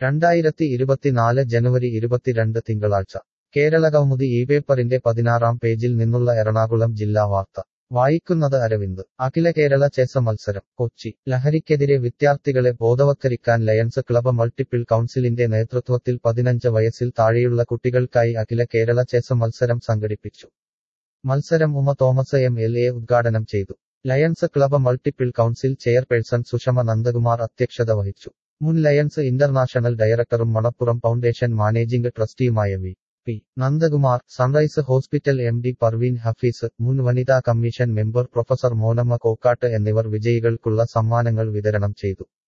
രണ്ടായിരത്തി ഇരുപത്തിനാല് ജനുവരി ഇരുപത്തിരണ്ട് തിങ്കളാഴ്ച കേരള കൗമുദി ഈ പേപ്പറിന്റെ പതിനാറാം പേജിൽ നിന്നുള്ള എറണാകുളം ജില്ലാ വാർത്ത വായിക്കുന്നത് അരവിന്ദ് അഖില കേരള ചെസ് മത്സരം കൊച്ചി ലഹരിക്കെതിരെ വിദ്യാർത്ഥികളെ ബോധവത്കരിക്കാൻ ലയൺസ് ക്ലബ് മൾട്ടിപ്പിൾ കൗൺസിലിന്റെ നേതൃത്വത്തിൽ പതിനഞ്ച് വയസ്സിൽ താഴെയുള്ള കുട്ടികൾക്കായി അഖില കേരള ചെസ് മത്സരം സംഘടിപ്പിച്ചു മത്സരം Uma Thomas M L A ഉദ്ഘാടനം ചെയ്തു Lions Club multiple council chairperson Sushama Nandakumar അധ്യക്ഷത വഹിച്ചു മുൻ ലയൺസ് ഇന്റർനാഷണൽ ഡയറക്ടറും മണപ്പുറം ഫൗണ്ടേഷൻ മാനേജിംഗ് ട്രസ്റ്റിയുമായ V P Nandakumar Sunrise Hospital M D Parveen Hafeez മുൻ വനിതാ commission member professor Monamma Kokkat എന്നിവർ വിജയികൾക്കുള്ള സമ്മാനങ്ങൾ വിതരണം ചെയ്തു